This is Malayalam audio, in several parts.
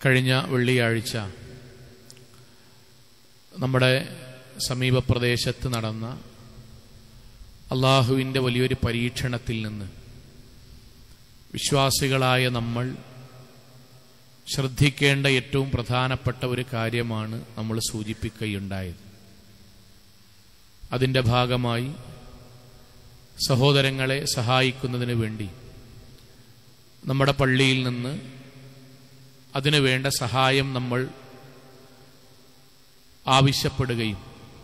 കഴിഞ്ഞ വെള്ളിയാഴ്ച നമ്മുടെ സമീപ പ്രദേശത്ത് നടന്ന അള്ളാഹുവിൻ്റെ വലിയൊരു പരീക്ഷണത്തിൽ നിന്ന് വിശ്വാസികളായ നമ്മൾ ശ്രദ്ധിക്കേണ്ട ഏറ്റവും പ്രധാനപ്പെട്ട ഒരു കാര്യമാണ് നമ്മൾ സൂചിപ്പിക്കുകയുണ്ടായത് അതിൻ്റെ ഭാഗമായി സഹോദരങ്ങളെ സഹായിക്കുന്നതിന് വേണ്ടി നമ്മുടെ പള്ളിയിൽ നിന്ന് അതിനു വേണ്ട സഹായം നമ്മൾ ആവശ്യപ്പെടുകയും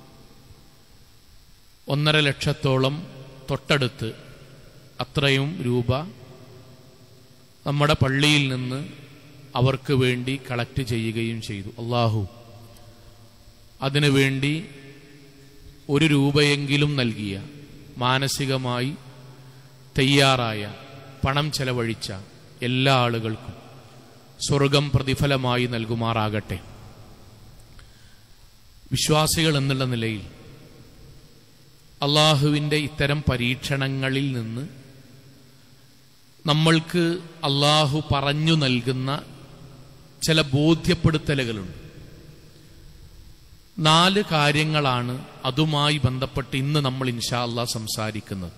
ഒന്നര ലക്ഷത്തോളം തൊട്ടടുത്ത് അത്രയും രൂപ നമ്മുടെ പള്ളിയിൽ നിന്ന് അവർക്ക് വേണ്ടി കളക്ട് ചെയ്യുകയും ചെയ്തു അള്ളാഹു അതിനു വേണ്ടി ഒരു രൂപയെങ്കിലും നൽകിയ മാനസികമായി തയ്യാറായ പണം ചെലവഴിച്ച എല്ലാ ആളുകൾക്കും സ്വർഗം പ്രതിഫലമായി നൽകുമാറാകട്ടെ വിശ്വാസികൾ എന്നുള്ള നിലയിൽ അള്ളാഹുവിൻ്റെ ഇത്തരം പരീക്ഷണങ്ങളിൽ നിന്ന് നമ്മൾക്ക് അള്ളാഹു പറഞ്ഞു നൽകുന്ന ചില ബോധ്യപ്പെടുത്തലുകളുണ്ട് നാല് കാര്യങ്ങളാണ് അതുമായി ബന്ധപ്പെട്ട് ഇന്ന് നമ്മൾ ഇൻഷാ അള്ളാ സംസാരിക്കുന്നത്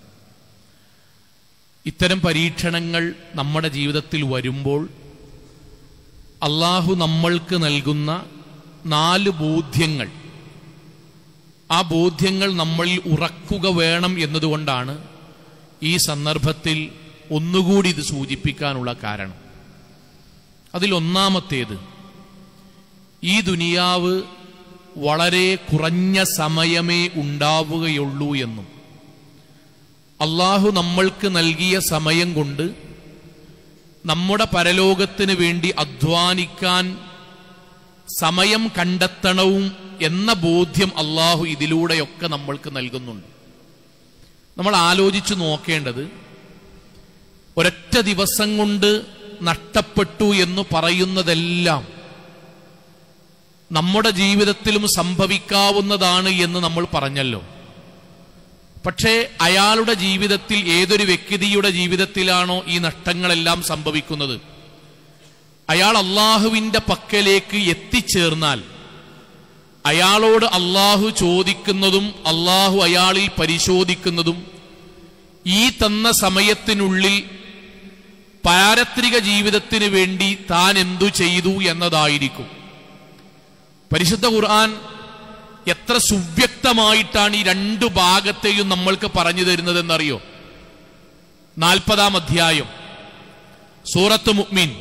ഇത്തരം പരീക്ഷണങ്ങൾ നമ്മുടെ ജീവിതത്തിൽ വരുമ്പോൾ അള്ളാഹു നമ്മൾക്ക് നൽകുന്ന നാല് ബോധ്യങ്ങൾ ആ ബോധ്യങ്ങൾ നമ്മളിൽ ഉറക്കുക വേണം എന്നതുകൊണ്ടാണ് ഈ സന്ദർഭത്തിൽ ഒന്നുകൂടി ഇത് സൂചിപ്പിക്കാനുള്ള കാരണം അതിൽ ഒന്നാമത്തേത് ഈ ദുനിയാവ് വളരെ കുറഞ്ഞ സമയമേ ഉണ്ടാവുകയുള്ളൂ എന്നും അള്ളാഹു നമ്മൾക്ക് നൽകിയ സമയം കൊണ്ട് നമ്മുടെ പരലോകത്തിന് വേണ്ടി അധ്വാനിക്കാൻ സമയം കണ്ടെത്തണവും എന്ന ബോധ്യം അള്ളാഹു ഇതിലൂടെയൊക്കെ നമ്മൾക്ക് നൽകുന്നുണ്ട് നമ്മൾ ആലോചിച്ചു നോക്കേണ്ടത് ഒരൊറ്റ ദിവസം കൊണ്ട് നഷ്ടപ്പെട്ടു എന്ന് പറയുന്നതെല്ലാം നമ്മുടെ ജീവിതത്തിലും സംഭവിക്കാവുന്നതാണ് എന്ന് നമ്മൾ പറഞ്ഞല്ലോ പക്ഷേ അയാളുടെ ജീവിതത്തിൽ ഏതൊരു വ്യക്തിയുടെ ജീവിതത്തിലാണോ ഈ നഷ്ടങ്ങളെല്ലാം സംഭവിക്കുന്നത് അയാൾ അള്ളാഹുവിന്റെ പക്കലേക്ക് എത്തിച്ചേർന്നാൽ അയാളോട് അള്ളാഹു ചോദിക്കുന്നതും അള്ളാഹു അയാളിൽ പരിശോധിക്കുന്നതും ഈ തന്ന സമയത്തിനുള്ളിൽ പാരത്രിക ജീവിതത്തിന് വേണ്ടി താൻ എന്തു ചെയ്തു എന്നതായിരിക്കും പരിശുദ്ധ ഖുർആൻ എത്ര സുവ്യക്തമായിട്ടാണ് ഈ രണ്ടു ഭാഗത്തെയും നമ്മൾക്ക് പറഞ്ഞു തരുന്നതെന്നറിയോ നാൽപ്പതാം അധ്യായം സൂറത്ത് മുഅ്മിൻ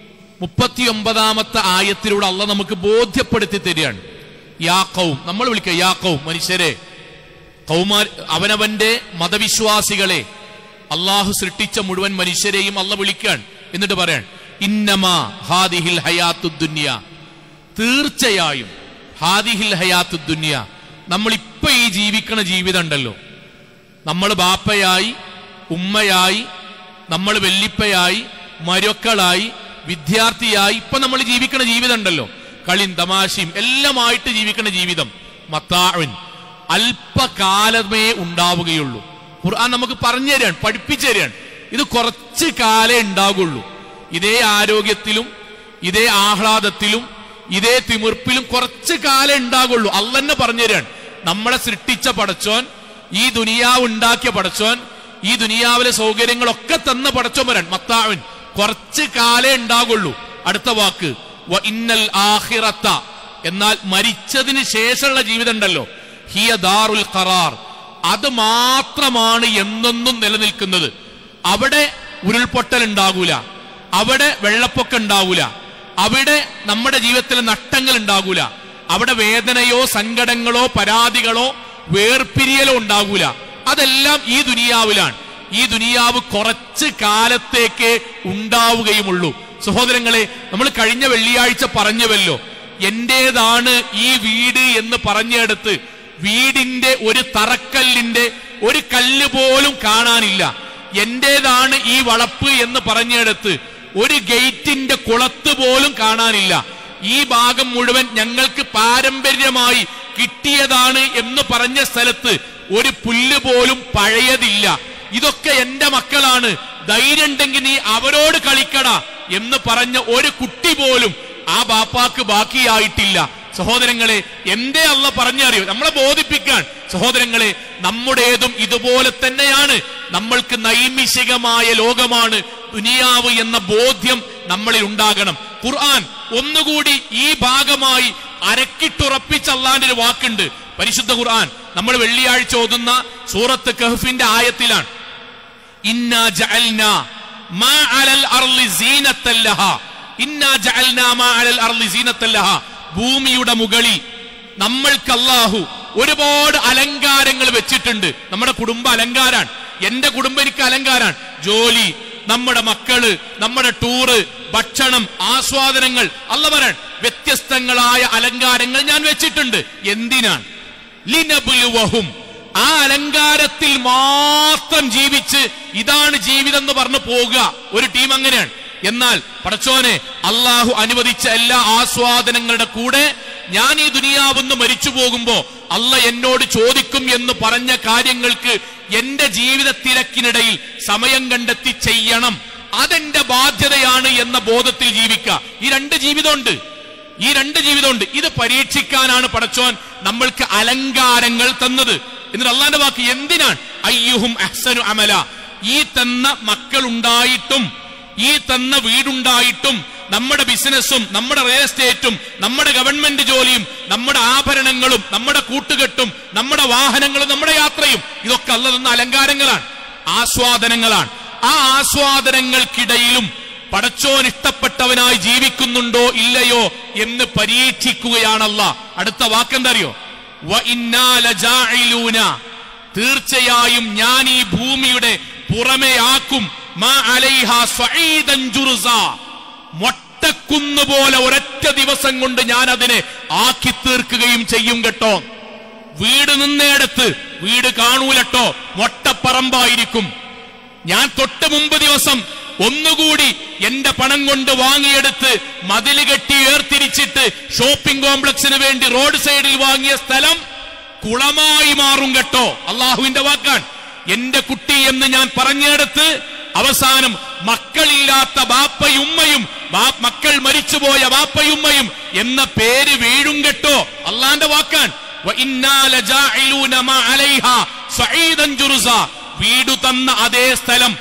മുപ്പത്തിയൊമ്പതാമത്തെ ആയത്തിലൂടെ അള്ള നമുക്ക് ബോധ്യപ്പെടുത്തി തരികയാണ് യാക്കവും നമ്മൾ വിളിക്കുക യാക്കവും മനുഷ്യരെ കൗമാർ അവനവന്റെ മതവിശ്വാസികളെ അള്ളാഹു സൃഷ്ടിച്ച മുഴുവൻ മനുഷ്യരെയും അള്ള വിളിക്കാൻ എന്നിട്ട് പറയാൻ ഇന്നമാ ഹാദിഹിൽ ഹയാത്തു ദുന്യ തീർച്ചയായും ഹാദിഹിൽ ഹയാത്തു ദുന്യ നമ്മൾ ഇപ്പൊ ഈ ജീവിക്കണ ജീവിതം ഉണ്ടല്ലോ നമ്മൾ ബാപ്പയായി ഉമ്മയായി നമ്മൾ വെല്ലിപ്പയായി മരക്കളായി വിദ്യാർത്ഥിയായി ഇപ്പൊ നമ്മൾ ജീവിക്കണ ജീവിതം ഉണ്ടല്ലോ കളിയും തമാശയും എല്ലാമായിട്ട് ജീവിക്കണ ജീവിതം മത്താവിൻ അല്പകാലമേ ഉണ്ടാവുകയുള്ളൂ ഖുർആൻ നമുക്ക് പറഞ്ഞു തരാൻ പഠിപ്പിച്ചു തരാൻ ഇത് കുറച്ച് കാലേ ഉണ്ടാകുള്ളൂ ഇതേ ആരോഗ്യത്തിലും ഇതേ ആഹ്ലാദത്തിലും ഇതേ തിമിർപ്പിലും കുറച്ച് കാലം ഉണ്ടാകുള്ളൂ അല്ലെന്നെ പറഞ്ഞു തരാൻ നമ്മളെ സൃഷ്ടിച്ച പടച്ചോൻ ഈ ദുനിയാവ് ഉണ്ടാക്കിയ പടച്ചോൻ ഈ ദുനിയാവിലെ സൗകര്യങ്ങളൊക്കെ തന്ന പടച്ചോൻ വരാൻ മത്താവിൻ കുറച്ച് കാലേ ഉണ്ടാകുള്ളൂ അടുത്ത വാക്ക് വ ഇന്നൽ ആഹിറത്ത എന്നാൽ മരിച്ചതിന് ശേഷമുള്ള ജീവിതം ഉണ്ടല്ലോ ഹിയ ദാറുൽ ഖറാർ അത് മാത്രമാണ് എന്നെന്നും നിലനിൽക്കുന്നത് അവിടെ ഉരുൾപൊട്ടൽ ഉണ്ടാകൂല അവിടെ വെള്ളപ്പൊക്കം ഉണ്ടാകൂല അവിടെ നമ്മുടെ ജീവിതത്തിലെ നഷ്ടങ്ങൾ ഉണ്ടാകൂല അവിടെ വേദനയോ സങ്കടങ്ങളോ പരാതികളോ വേർപിരിയലോ ഉണ്ടാകൂല അതെല്ലാം ഈ ദുനിയാവിലാണ് ഈ ദുനിയാവ് കുറച്ച് കാലത്തേക്ക് ഉണ്ടാവുകയുമുള്ളൂ സഹോദരങ്ങളെ നമ്മൾ കഴിഞ്ഞ വെള്ളിയാഴ്ച പറഞ്ഞുവല്ലോ എന്റേതാണ് ഈ വീട് എന്ന് പറഞ്ഞെടുത്ത് വീടിന്റെ ഒരു തറക്കല്ലിന്റെ ഒരു കല്ല് പോലും കാണാനില്ല എന്റേതാണ് ഈ വളപ്പ് എന്ന് പറഞ്ഞെടുത്ത് ഒരു ഗേറ്റിന്റെ കുളത്ത് പോലും കാണാനില്ല ഈ ഭാഗം മുഴുവൻ ഞങ്ങൾക്ക് പാരമ്പര്യമായി കിട്ടിയതാണ് എന്ന് പറഞ്ഞ സ്ഥലത്ത് ഒരു പുല്ല് പോലും പഴയതില്ല ഇതൊക്കെ എന്റെ മക്കളാണ് ധൈര്യം ഉണ്ടെങ്കിൽ നീ അവരോട് കളിക്കട എന്ന് പറഞ്ഞ ഒരു കുട്ടി പോലും ആ ബാപ്പാക്ക് ബാക്കിയായിട്ടില്ല സഹോദരങ്ങളെ എന്തേ അല്ല പറഞ്ഞറിയോ നമ്മളെ ബോധിപ്പിക്കാൻ സഹോദരങ്ങളെ നമ്മുടേതും ഇതുപോലെ തന്നെയാണ് നമ്മൾക്ക് നൈമിഷികമായ ലോകമാണ് ദുനിയാവ് എന്ന ബോധ്യം നമ്മളിൽ ഉണ്ടാകണം ഖുർആൻ ഒന്നുകൂടി ഈ ഭാഗമായി അരക്കിട്ടുറപ്പിച്ച അള്ളാന്റെ ഒരു വാക്കുണ്ട് പരിശുദ്ധ ഖുർആൻ നമ്മൾ വെള്ളിയാഴ്ച ഓതുന്ന സൂറത്ത് കഹ്ഫിന്റെ ആയത്തിലാണ് ഇന്നാ ജഅൽനാ മാ അലൽ അർളി സീനത്തൻ ലഹാ. ഇന്നാ ജഅൽനാ മാ അലൽ അർളി സീനത്തൻ ലഹാ. ഭൂമിയുടെ മുകളിൽ നമ്മൾക്ക് അല്ലാഹു ഒരുപാട് അലങ്കാരങ്ങൾ വെച്ചിട്ടുണ്ട് നമ്മുടെ കുടുംബ അലങ്കാരാണ് എന്റെ കുടുംബം എനിക്ക് അലങ്കാരാണ് ജോലി നമ്മുടെ മക്കള് നമ്മുടെ ടൂറ് ഭക്ഷണം ആസ്വാദനങ്ങൾ അല്ല പറയാൻ വ്യത്യസ്തങ്ങളായ അലങ്കാരങ്ങൾ ഞാൻ വെച്ചിട്ടുണ്ട് എന്തിനാണ് ലിനബുലുവഹും ആ അലങ്കാരത്തിൽ മാത്രം ജീവിച്ച് ഇതാണ് ജീവിതം എന്ന് പറഞ്ഞു പോകുക ഒരു ടീം അങ്ങനെയാണ് എന്നാൽ പടച്ചോനെ അള്ളാഹു അനുവദിച്ച എല്ലാ ആസ്വാദനങ്ങളുടെ കൂടെ ഞാൻ ഈ ദുനിയാവെന്ന് മരിച്ചു പോകുമ്പോ അല്ല എന്നോട് ചോദിക്കും എന്ന് പറഞ്ഞ കാര്യങ്ങൾക്ക് എന്റെ ജീവിത തിരക്കിനിടയിൽ സമയം കണ്ടെത്തി ചെയ്യണം അതെന്റെ ബാധ്യതയാണ് എന്ന ബോധത്തിൽ ജീവിക്കുക ഈ രണ്ട് ജീവിതമുണ്ട് ഈ രണ്ട് ജീവിതമുണ്ട് ഇത് പരീക്ഷിക്കാനാണ് പടച്ചോൻ നമ്മൾക്ക് അലങ്കാരങ്ങൾ തന്നത് എന്നിട്ട് അള്ളാന്റെ വാക്ക് എന്തിനാണ് അയ്യുഹും അഹ്സനു അമല ഈ തന്ന മക്കളുണ്ടായിട്ടും ഈ തന്ന വീടുണ്ടായിട്ടും നമ്മുടെ ബിസിനസ്സും നമ്മുടെ റിയൽ എസ്റ്റേറ്റും നമ്മുടെ ഗവൺമെന്റ് ജോലിയും നമ്മുടെ ആഭരണങ്ങളും നമ്മുടെ കൂട്ടുകെട്ടും നമ്മുടെ വാഹനങ്ങളും നമ്മുടെ യാത്രയും ഇതൊക്കെ അല്ല തന്ന അലങ്കാരങ്ങളാണ് ആസ്വാദനങ്ങളാണ് ആ ആസ്വാദനങ്ങൾക്കിടയിലും പടച്ചോൻ ഇഷ്ടപ്പെട്ടവനായി ജീവിക്കുന്നുണ്ടോ ഇല്ലയോ എന്ന് പരീക്ഷിക്കുകയാണല്ല അടുത്ത വാക്കെന്താ അറിയോ വ ഇന്നാ ലജാഇലൂന. തീർച്ചയായും ഞാൻ ഈ ഭൂമിയുടെ പുറമെ ആക്കും മാ അലൈഹ സ്വഈദൻ ജുറുസാ. മൊട്ടക്കുന്ന് പോലെ ഒരൊറ്റ ദിവസം കൊണ്ട് ഞാൻ അതിനെ ആക്കി തീർക്കുകയും ചെയ്യും കേട്ടോ വീട് നിന്നേടത്ത് വീട് കാണൂലട്ടോ മൊട്ടപ്പറമ്പായിരിക്കും ഞാൻ തൊട്ട് മുമ്പ് ദിവസം ഒന്നുകൂടി എന്റെ പണം കൊണ്ട് വാങ്ങിയെടുത്ത് മതില് കെട്ടി ഏർത്തിരിച്ചിട്ട് ഷോപ്പിംഗ് കോംപ്ലക്സിന് വേണ്ടി റോഡ് സൈഡിൽ വാങ്ങിയ സ്ഥലം കുളമായി മാറും കേട്ടോ അള്ളാഹുവിന്റെ വാക്കാൻ എന്റെ കുട്ടി എന്ന് ഞാൻ പറഞ്ഞെടുത്ത് അവസാനം മക്കളില്ലാത്ത ബാപ്പയുമ്മയും ബാ- മക്കൾ മരിച്ചുപോയ ബാപ്പയുമ്മയും എന്ന പേര് വീഴും കേട്ടോ അള്ളാന്റെ വാക്കാൻ വ ഇന്നാ ലജാഇലൂന മാ അലൈഹാ സ്വഈദൻ ജുറുസാ. വീടു തന്ന അതേ സ്ഥലം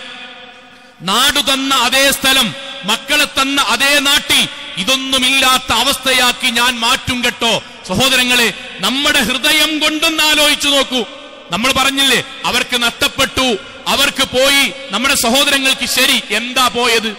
നാടു തന്ന അതേ സ്ഥലം മക്കളെ തന്ന അതേ നാട്ടിൽ ഇതൊന്നുമില്ലാത്ത അവസ്ഥയാക്കി ഞാൻ മാറ്റും കേട്ടോ സഹോദരങ്ങളെ നമ്മുടെ ഹൃദയം കൊണ്ടൊന്ന് ആലോചിച്ചു നോക്കൂ നമ്മൾ പറഞ്ഞില്ലേ അവർക്ക് നഷ്ടപ്പെട്ടു അവർക്ക് പോയി നമ്മുടെ സഹോദരങ്ങൾക്ക് ശരി എന്താ പോയത്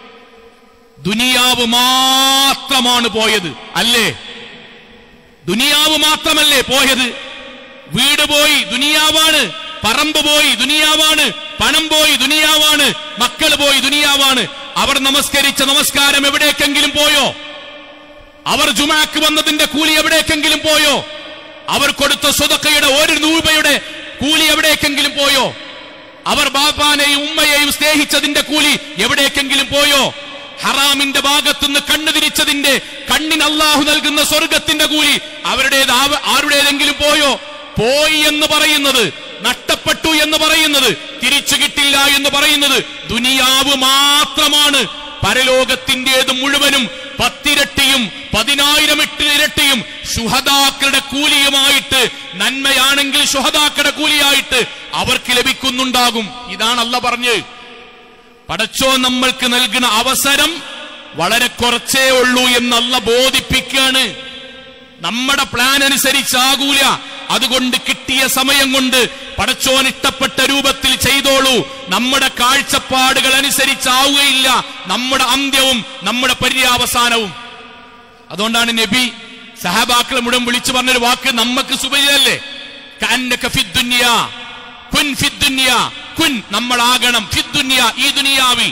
ദുനിയാവ് മാത്രമാണ് പോയത് അല്ലേ ദുനിയാവ് മാത്രമല്ലേ പോയത് വീട് പോയി ദുനിയാവാണ് പറമ്പ് പോയി ദുനിയാവാണ് പണം പോയി ദുനിയാവാണ് മക്കൾ പോയി ദുനിയാവാണ് അവർ നമസ്കരിച്ച നമസ്കാരം എവിടേക്കെങ്കിലും പോയോ അവർ ജുമാക്ക് വന്നതിന്റെ കൂലി എവിടേക്കെങ്കിലും പോയോ അവർ കൊടുത്ത സ്വതക്കയുടെ ഒരു രൂപയുടെ കൂലി എവിടേക്കെങ്കിലും പോയോ അവർ ബാപ്പാനെയും ഉമ്മയെയും സ്നേഹിച്ചതിന്റെ കൂലി എവിടേക്കെങ്കിലും പോയോ ഹറാമിന്റെ ഭാഗത്തുനിന്ന് കണ്ണു തിരിച്ചതിന്റെ കണ്ണിന് അള്ളാഹു നൽകുന്ന സ്വർഗത്തിന്റെ കൂലി അവരുടേത് ആവ- ആരുടേതെങ്കിലും പോയോ പോയി എന്ന് പറയുന്നത് നഷ്ടപ്പെട്ടു എന്ന് പറയുന്നത് തിരിച്ചു കിട്ടില്ല എന്ന് പറയുന്നത് ദുനിയാവ് മാത്രമാണ് പരലോകത്തിന്റേത് മുഴുവനും പത്തിരട്ടിയും പതിനായിരം എട്ട് ഇരട്ടിയും ശുഹദാക്കളുടെ കൂലിയുമായിട്ട് നന്മയാണെങ്കിൽ ശുഹദാക്കളുടെ കൂലിയായിട്ട് അവർക്ക് ലഭിക്കുന്നുണ്ടാകും ഇതാണ് അല്ല പറഞ്ഞ് പടച്ചോ നമ്മൾക്ക് നൽകുന്ന അവസരം വളരെ കുറച്ചേ ഉള്ളൂ എന്നല്ല ബോധിപ്പിക്കാണ് നമ്മുടെ പ്ലാൻ അനുസരിച്ചാകൂല അതുകൊണ്ട് കിട്ടിയ സമയം കൊണ്ട് പടച്ചോൻ ഇഷ്ടപ്പെട്ട രൂപത്തിൽ ചെയ്തോളൂ നമ്മുടെ കാഴ്ചപ്പാടുകൾ അനുസരിച്ചാവുകയില്ല നമ്മുടെ അന്ത്യവും നമ്മുടെ പര്യാവസാനവും അതുകൊണ്ടാണ് നബി സഹബാക്കളെ മുഴുവൻ വിളിച്ചു പറഞ്ഞൊരു വാക്ക് നമുക്ക് സുപരിതല്ലേ കഅന്നക ഫിദ്ദുനിയ കുൻ ഫിദ്ദുനിയ കുൻ നമ്മളാകണം ഫിദ്ദുനിയ ഈ ദുനിയാവിൽ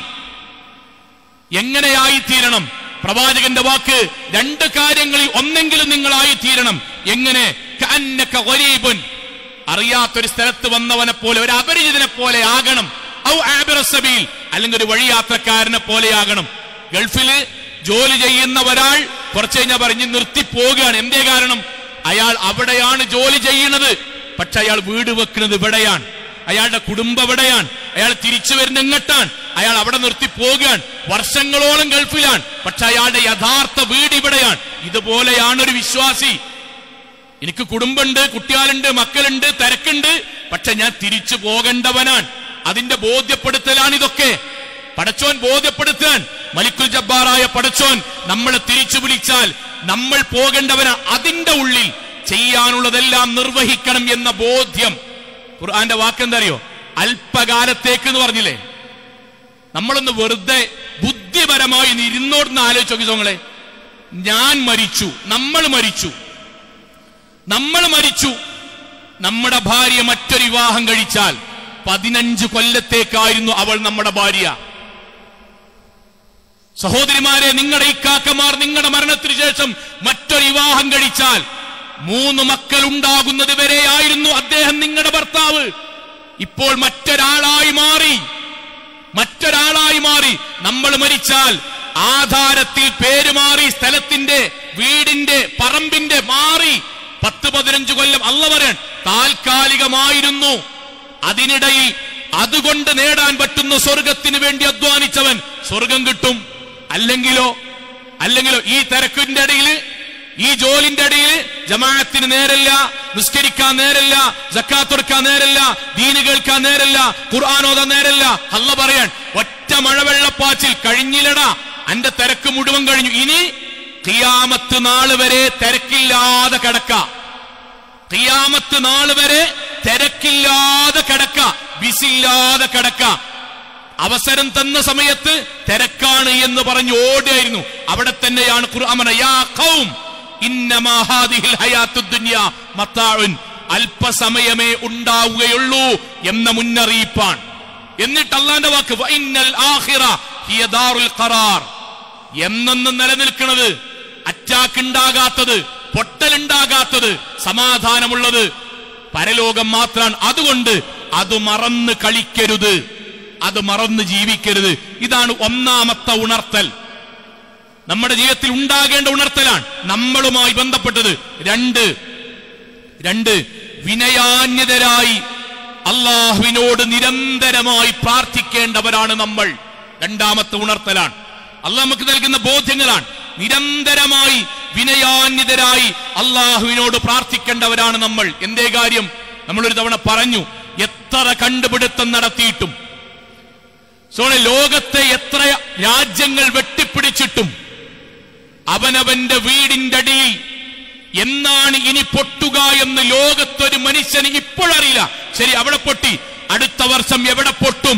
എങ്ങനെയായി തീരണം പ്രവാചകന്റെ വാക്ക് രണ്ട് കാര്യങ്ങളിൽ ഒന്നെങ്കിലും നിങ്ങളായി തീരണം എങ്ങനെ കഅന്നക ഗരീബുൻ അറിയാത്തൊരു സ്ഥലത്ത് വന്നവനെ പോലെ ഒരു അപരിചിതനെ പോലെ ആകണം ഔ ആബിറ സബീൽ അല്ലെങ്കിൽ ഒരു വഴിയാത്രക്കാരനെ പോലെയാകണം ഗൾഫില് ജോലി ചെയ്യുന്ന ഒരാൾ കുറച്ച് കഴിഞ്ഞാൽ പറഞ്ഞ് നിർത്തി പോവുകയാണ് എന്തേ കാരണം അയാൾ അവിടെയാണ് ജോലി ചെയ്യുന്നത് പക്ഷെ അയാൾ വീട് വെക്കുന്നത് ഇവിടെയാണ് അയാളുടെ കുടുംബം എവിടെയാണ് അയാൾ തിരിച്ചു വരുന്ന എങ്ങട്ടാണ് അയാൾ അവിടെ നിർത്തി പോകുകയാണ് വർഷങ്ങളോളം ഗൾഫിലാണ് പക്ഷെ അയാളുടെ യഥാർത്ഥ വീട് ഇവിടെയാണ് ഇതുപോലെയാണ് ഒരു വിശ്വാസി എനിക്ക് കുടുംബമുണ്ട് കുട്ടികളുണ്ട് മക്കളുണ്ട് തിരക്കുണ്ട് പക്ഷെ ഞാൻ തിരിച്ചു പോകേണ്ടവനാണ് അതിന്റെ ബോധ്യപ്പെടുത്തലാണ് ഇതൊക്കെ പടച്ചോൻ ബോധ്യപ്പെടുത്താൻ മലിക്കുൽ ജബ്ബാറായ പടച്ചോൻ നമ്മളെ തിരിച്ചു വിളിച്ചാൽ നമ്മൾ പോകേണ്ടവനാ അതിന്റെ ഉള്ളിൽ ചെയ്യാനുള്ളതെല്ലാം നിർവഹിക്കണം എന്ന ബോധ്യം ഖുർആന്റെ വാക്കെന്താ അറിയോ അല്പകാലത്തേക്ക് എന്ന് പറഞ്ഞില്ലേ നമ്മളൊന്ന് വെറുതെ ബുദ്ധിപരമായി ഒന്ന് ഇരുന്നോടുന്ന് ആലോചിച്ച് നോക്കി സോങ്ങളെ ഞാൻ മരിച്ചു നമ്മൾ മരിച്ചു നമ്മൾ മരിച്ചു നമ്മുടെ ഭാര്യ മറ്റൊരു വിവാഹം കഴിച്ചാൽ പതിനഞ്ച് കൊല്ലത്തേക്കായിരുന്നു അവൾ നമ്മുടെ ഭാര്യ സഹോദരിമാരെ നിങ്ങളുടെ ഇക്കാക്കമാർ നിങ്ങളുടെ മരണത്തിന് ശേഷം മറ്റൊരു വിവാഹം കഴിച്ചാൽ മൂന്ന് മക്കൾ ഉണ്ടാകുന്നത് വരെയായിരുന്നു അദ്ദേഹം നിങ്ങളുടെ ഭർത്താവ് ഇപ്പോൾ മറ്റൊരാളായി മാറി മറ്റൊരാളായി മാറി നമ്മൾ മരിച്ചാൽ ആധാരത്തിൽ പേര് മാറി സ്ഥലത്തിന്റെ വീടിന്റെ പറമ്പിന്റെ മാറി പത്ത് പതിനഞ്ച് കൊല്ലം അല്ല പറയാൻ താൽക്കാലികമായിരുന്നു അതിനിടയിൽ അതുകൊണ്ട് നേടാൻ പറ്റുന്ന സ്വർഗത്തിന് വേണ്ടി അധ്വാനിച്ചവൻ സ്വർഗം കിട്ടും അല്ലെങ്കിലോ അല്ലെങ്കിലോ ഈ തിരക്കിന്റെ ഇടയിൽ ഈ ജോലിന്റെ ഇടയിൽ ജമാഅത്തിന് നേരല്ല നിസ്കരിക്കാൻ നേരല്ല ജക്കാത്തൊടുക്കാൻ നേരല്ല ദീന് കേൾക്കാൻ നേരല്ല ഖുർആാനോദാൻ നേരല്ല അല്ല പറയാൻ ഒറ്റ മഴവെള്ളപ്പാച്ചിൽ കഴിഞ്ഞില്ലടാ അന്റെ തിരക്ക് മുഴുവൻ കഴിഞ്ഞു ഇനി ഖിയാമത്ത് നാള് വരെ തിരക്കില്ലാതെ കിടക്ക ഖിയാമത്ത് നാള് വരെ തിരക്കില്ലാതെ കിടക്ക ബിസില്ലാതെ കിടക്ക അവസരം തന്ന സമയത്ത് തിരക്കാണ് എന്ന് പറഞ്ഞു ഓടുകയായിരുന്നു അവിടെ തന്നെയാണ് ഖുർആൻ പറഞ്ഞത്, യാ ഖൗം ഇന്നമാ ഹാദിഹിൽ ഹയാത്തുദ് ദുനിയ മത്താഉൻ അല്പസമയമേ ഉണ്ടാവുകയുള്ളൂ എന്ന മുന്നറിയിപ്പാണ് എന്നിട്ട് അള്ളാന്റെ വാക്ക് വഇന്നൽ ആഖിറ ഹിയ ദാറുൽ ഖറാർ എന്നെന്നും നിലനിൽക്കുന്നത് അറ്റാക്ക് ഉണ്ടാകാത്തത് പൊട്ടലുണ്ടാകാത്തത് സമാധാനമുള്ളത് പരലോകം മാത്രമാണ് അതുകൊണ്ട് അത് മറന്ന് കളിക്കരുത് അത് മറന്ന് ജീവിക്കരുത് ഇതാണ് ഒന്നാമത്തെ ഉണർത്തൽ നമ്മുടെ ജീവിതത്തിൽ ഉണ്ടാകേണ്ട ഉണർത്തലാണ് നമ്മളുമായി ബന്ധപ്പെട്ടത് രണ്ട് രണ്ട് വിനയാന്യതരായി അള്ളാഹുവിനോട് നിരന്തരമായി പ്രാർത്ഥിക്കേണ്ടവരാണ് നമ്മൾ രണ്ടാമത്തെ ഉണർത്തലാണ് അള്ളാഹ് നമുക്ക് നൽകുന്ന ബോധ്യങ്ങളാണ് നിരന്തരമായി വിനയാന്യതരായി അള്ളാഹുവിനോട് പ്രാർത്ഥിക്കേണ്ടവരാണ് നമ്മൾ എന്തേ കാര്യം നമ്മൾ ഒരു തവണ പറഞ്ഞു എത്ര കണ്ടുപിടുത്തം നടത്തിയിട്ടും സോണെ ലോകത്തെ എത്ര രാജ്യങ്ങൾ വെട്ടിപ്പിടിച്ചിട്ടും അവനവന്റെ വീടിന്റെ അടിയിൽ എന്നാണ് ഇനി പൊട്ടുക എന്ന് ലോകത്തൊരു മനുഷ്യന് ഇപ്പോഴറിയില്ല ശരി അവിടെ പൊട്ടി അടുത്ത വർഷം എവിടെ പൊട്ടും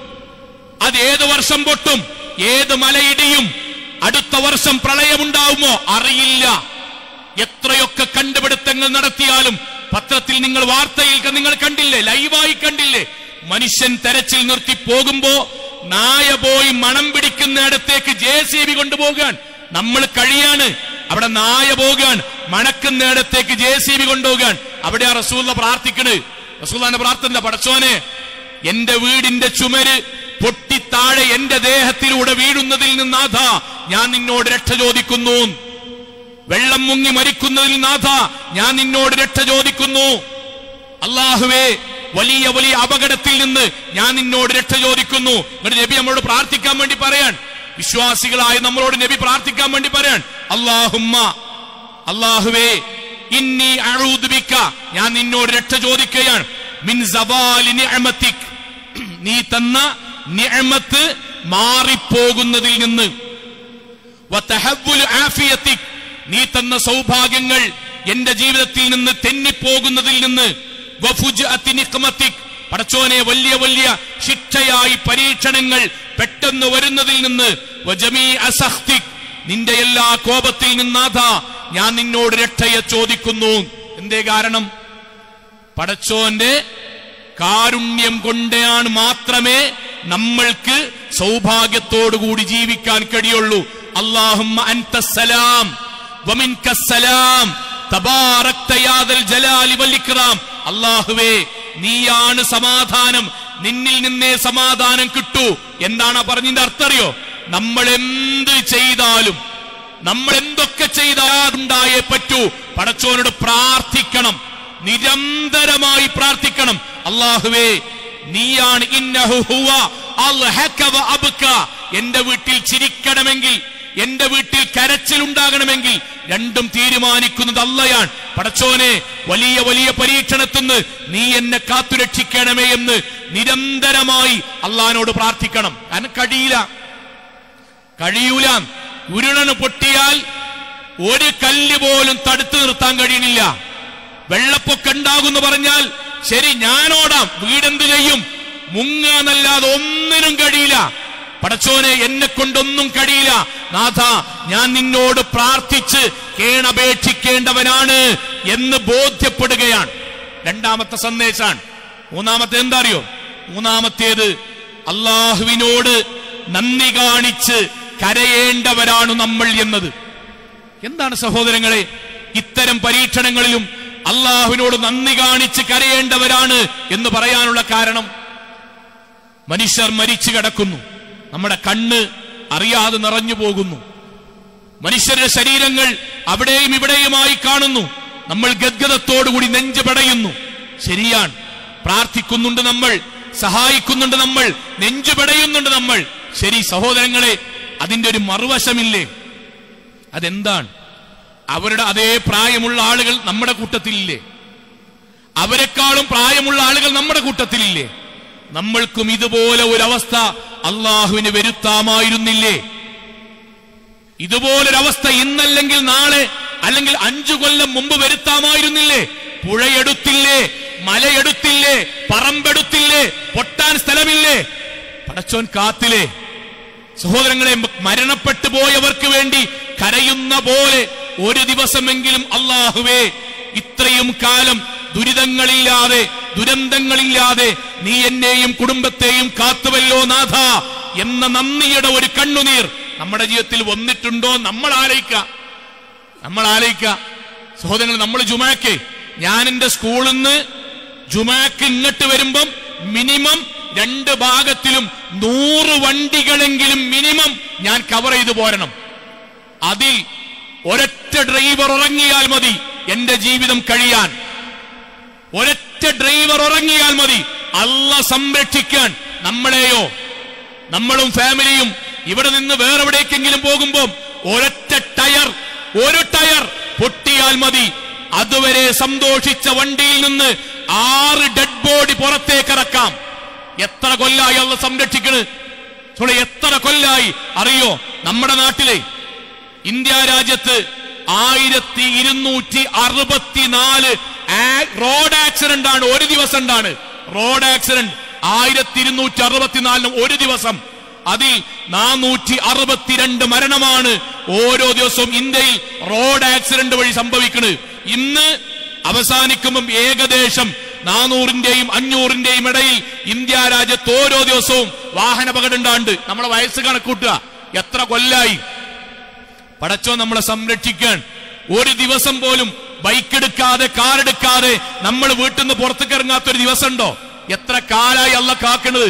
അത് ഏത് വർഷം പൊട്ടും ഏത് മലയിടിയും അടുത്ത വർഷം പ്രളയമുണ്ടാവുമോ അറിയില്ല എത്രയൊക്കെ കണ്ടുപിടുത്തങ്ങൾ നടത്തിയാലും പത്രത്തിൽ നിങ്ങൾ വാർത്തയിൽ ക- നിങ്ങൾ കണ്ടില്ലേ ലൈവായി കണ്ടില്ലേ മനുഷ്യൻ തെരച്ചിൽ നിർത്തി പോകുമ്പോ നായ പോയി മണം പിടിക്കുന്നിടത്തേക്ക് ജെ സി ബി കൊണ്ടുപോകാൻ നമ്മൾ കഴിയാണ് അവിടെ നായ പോകാൻ മണക്കുന്നിടത്തേക്ക് ജെ സി ബി കൊണ്ടുപോകാൻ അവിടെ ആ റസൂല പ്രാർത്ഥിക്കണ് റസൂലാന്റെ പ്രാർത്ഥന പടച്ചോനെ എന്റെ വീടിന്റെ ചുമര് പൊട്ടി താഴെ എന്റെ ദേഹത്തിലൂടെ വീഴുന്നതിൽ നിന്നാഥ ഞാൻ നിന്നോട് രക്ഷ ചോദിക്കുന്നു വെള്ളം മുങ്ങി മരിക്കുന്നതിൽ നാഥ ഞാൻ നിന്നോട് രക്ഷ ചോദിക്കുന്നു അള്ളാഹുവേ വലിയ വലിയ അപകടത്തിൽ നിന്ന് ഞാൻ നിന്നോട് രക്ഷ ചോദിക്കുന്നു എന്നിട്ട് നബി നമ്മളോട് പ്രാർത്ഥിക്കാൻ വേണ്ടി പറയാൻ വിശ്വാസികളായ നമ്മളോട് നബി പ്രാർത്ഥിക്കാൻ വേണ്ടി പറയാൻ അള്ളാഹുമ്മ അള്ളാഹുവേ ഇന്നി അഴൂതുബിക്ക ഞാൻ നിന്നോട് രക്ഷ ചോദിക്കുകയാണ് മിൻ സവാലി നിഅമതിക് നീ തന്ന നിഅമത്ത് മാറിപ്പോകുന്നതിൽ നിന്ന് വതഹവ്വുലു ആഫിയത്തിക് നീ തന്ന സൗഭാഗ്യങ്ങൾ എന്റെ ജീവിതത്തിൽ നിന്ന് തെന്നിപ്പോകുന്നതിൽ നിന്ന് വഫുജ്അത്തി നിഖ്മത്തിക് പടച്ചോനെ വലിയ വലിയ ശിക്ഷയായി പരീക്ഷണങ്ങൾ പെട്ടെന്ന് വരുന്നതിൽ നിന്ന് വജമീ അസഖ്തിക് നിന്റെ എല്ലാ കോപത്തിൽ നിന്നാഥ ഞാൻ നിന്നോട് രക്ഷയെ ചോദിക്കുന്നു എന്തേ കാരണം പടച്ചോന്റെ കാരുണ്യം കൊണ്ടാണ് മാത്രമേ നമ്മൾക്ക് സൗഭാഗ്യത്തോടുകൂടി ജീവിക്കാൻ കഴിയുള്ളൂ അള്ളാഹുമ്മ അൻത സലാം വമിൻക സലാം തബാറക്ത യാദൽ ജലാലി വൽ ഇക്റാം അള്ളാഹുവേ നീയാണ് സമാധാനം നിന്നിൽ നിന്നേ സമാധാനം കിട്ടൂ എന്താണ് ആ പറഞ്ഞതിന്റെ അർത്ഥം അറിയോ നമ്മൾ എന്ത് ചെയ്താലും നമ്മൾ എന്തൊക്കെ ചെയ്താലുണ്ടായേ പറ്റൂ പടച്ചോനോട് പ്രാർത്ഥിക്കണം നിരന്തരമായി പ്രാർത്ഥിക്കണം അള്ളാഹുവേ നീയാണ് ഇന്നഹു ഹുവ അൽഹക വ അബ്ക. എന്റെ വീട്ടിൽ ചിരിക്കണമെങ്കിൽ എന്റെ വീട്ടിൽ കരച്ചിലുണ്ടാകണമെങ്കിൽ രണ്ടും തീരുമാനിക്കുന്നത് അല്ലയാണ് പടച്ചോനെ വലിയ വലിയ പരീക്ഷണത്തിന്ന് നീ എന്നെ കാത്തുരക്ഷിക്കണമേ എന്ന് നിരന്തരമായി അള്ളഹാനോട് പ്രാർത്ഥിക്കണം കാരണം കഴിയില്ല കഴിയൂല ഉരുളന് പൊട്ടിയാൽ ഒരു കല്ല് പോലും തടുത്തു നിർത്താൻ കഴിയണില്ല വെള്ളപ്പൊക്കം ഉണ്ടാകുമെന്ന് പറഞ്ഞാൽ ശരി ഞാനോടാം വീടെന്ത് ചെയ്യും മുങ്ങാന്നല്ലാതെ ഒന്നിനും കഴിയില്ല പടച്ചോനെ എന്നെ കൊണ്ടൊന്നും കഴിയില്ല നാഥ ഞാൻ നിന്നോട് പ്രാർത്ഥിച്ച് കേണപേക്ഷിക്കേണ്ടവനാണ് എന്ന് ബോധ്യപ്പെടുകയാണ് രണ്ടാമത്തെ സന്ദേശമാണ് മൂന്നാമത്തെ എന്താ അറിയോ മൂന്നാമത്തേത് അള്ളാഹുവിനോട് നന്ദി കാണിച്ച് കരയേണ്ടവരാണ് നമ്മൾ എന്നത് എന്താണ് സഹോദരങ്ങളെ ഇത്തരം പരീക്ഷണങ്ങളിലും അള്ളാഹുവിനോട് നന്ദി കാണിച്ച് കരയേണ്ടവരാണ് എന്ന് പറയാനുള്ള കാരണം മനുഷ്യർ മരിച്ചു കിടക്കുന്നു നമ്മുടെ കണ്ണ് അറിയാതെ നിറഞ്ഞു പോകുന്നു മനുഷ്യരുടെ ശരീരങ്ങൾ അവിടെയും ഇവിടെയുമായി കാണുന്നു നമ്മൾ ഗദ്ഗതത്തോടുകൂടി നെഞ്ചു പടയുന്നു ശരിയാണ് പ്രാർത്ഥിക്കുന്നുണ്ട് നമ്മൾ സഹായിക്കുന്നുണ്ട് നമ്മൾ നെഞ്ചു പടയുന്നുണ്ട് നമ്മൾ ശരി സഹോദരങ്ങളെ അതിന്റെ ഒരു മറുവശമില്ലേ അതെന്താണ് അവരുടെ അതേ പ്രായമുള്ള ആളുകൾ നമ്മുടെ കൂട്ടത്തിലില്ലേ അവരെക്കാളും പ്രായമുള്ള ആളുകൾ നമ്മുടെ കൂട്ടത്തിലില്ലേ നമ്മൾക്കും ഇതുപോലെ ഒരവസ്ഥ അള്ളാഹുവിന് വരുത്താമായിരുന്നില്ലേ ഇതുപോലൊരവസ്ഥ ഇന്നല്ലെങ്കിൽ നാളെ അല്ലെങ്കിൽ അഞ്ചു കൊല്ലം മുമ്പ് വരുത്താമായിരുന്നില്ലേ പുഴയെടുത്തില്ലേ മലയെടുത്തില്ലേ പറമ്പെടുത്തില്ലേ പൊട്ടാൻ സ്ഥലമില്ലേ പടച്ചോൻ കാത്തില്ലേ സഹോദരങ്ങളെ മരണപ്പെട്ടു പോയവർക്ക് വേണ്ടി കരയുന്ന പോലെ ഒരു ദിവസമെങ്കിലും അള്ളാഹുവേ ഇത്രയും കാലം ദുരിതങ്ങളില്ലാതെ ദുരന്തങ്ങളില്ലാതെ നീ എന്നെയും കുടുംബത്തെയും കാത്തുവല്ലോ നാഥ എന്ന നന്ദിയുടെ ഒരു കണ്ണുനീർ നമ്മുടെ ജീവിതത്തിൽ വന്നിട്ടുണ്ടോ നമ്മൾ ആലോചിക്ക നമ്മൾ ആലോചിക്ക സഹോദരങ്ങൾ നമ്മൾ ജുമാക്ക് ഞാൻ എന്റെ സ്കൂളിൽ നിന്ന് ജുമാക്ക് ഇങ്ങോട്ട് വരുമ്പം മിനിമം രണ്ട് ഭാഗത്തിലും നൂറ് വണ്ടികളെങ്കിലും മിനിമം ഞാൻ കവർ ചെയ്തു പോരണം അതിൽ ഒരൊറ്റ ഡ്രൈവർ ഉറങ്ങിയാൽ മതി എന്റെ ജീവിതം കഴിയാൻ ഒരൊറ്റ ഡ്രൈവർ ഉറങ്ങിയാൽ മതി അല്ല സംരക്ഷിക്കാൻ നമ്മളെയോ നമ്മളും ഫാമിലിയും ഇവിടെ നിന്ന് വേറെ എവിടേക്കെങ്കിലും പോകുമ്പോൾ ഒരൊറ്റ ടയർ ഒരു ടയർ പൊട്ടിയാൽ മതി അതുവരെ സന്തോഷിച്ച വണ്ടിയിൽ നിന്ന് ആറ് ഡെഡ് ബോഡി പുറത്തേക്ക് ഇറക്കാം എത്ര കൊല്ലായി അള്ള സംരക്ഷിക്കണ് സോളെ എത്ര കൊല്ലായി അറിയോ നമ്മുടെ നാട്ടിലെ ഇന്ത്യ രാജ്യത്ത് ആയിരത്തി ഇരുന്നൂറ്റി അറുപത്തിനാല് റോഡ് ആക്സിഡന്റ് ആണ് ഒരു ദിവസം ഉണ്ടാണ് റോഡ് ആക്സിഡന്റ് ആയിരത്തി ഇരുന്നൂറ്റി അറുപത്തിനാലിനും ഒരു ദിവസം അതിൽ നാനൂറ്റി അറുപത്തിരണ്ട് മരണമാണ് ഓരോ ദിവസവും ഇന്ത്യയിൽ റോഡ് ആക്സിഡന്റ് വഴി സംഭവിക്കുന്നത് ഇന്ന് അവസാനിക്കുമ്പം ഏകദേശം നാനൂറിന്റെയും അഞ്ഞൂറിന്റെയും ഇടയിൽ ഇന്ത്യ രാജ്യത്ത് ഓരോ ദിവസവും വാഹനപകടം ഉണ്ടാണ്ട് നമ്മളെ വയസ്സ് കണക്കൂട്ടുക എത്ര കൊല്ലായി പടച്ചോ നമ്മളെ സംരക്ഷിക്കാൻ ഒരു ദിവസം പോലും ബൈക്ക് എടുക്കാതെ കാർ എടുക്കാതെ നമ്മൾ വീട്ടിൽ നിന്ന് പുറത്തേക്ക് ഇറങ്ങാത്ത ഒരു ദിവസം ഉണ്ടോ എത്ര കാലായി അല്ല കാക്കണത്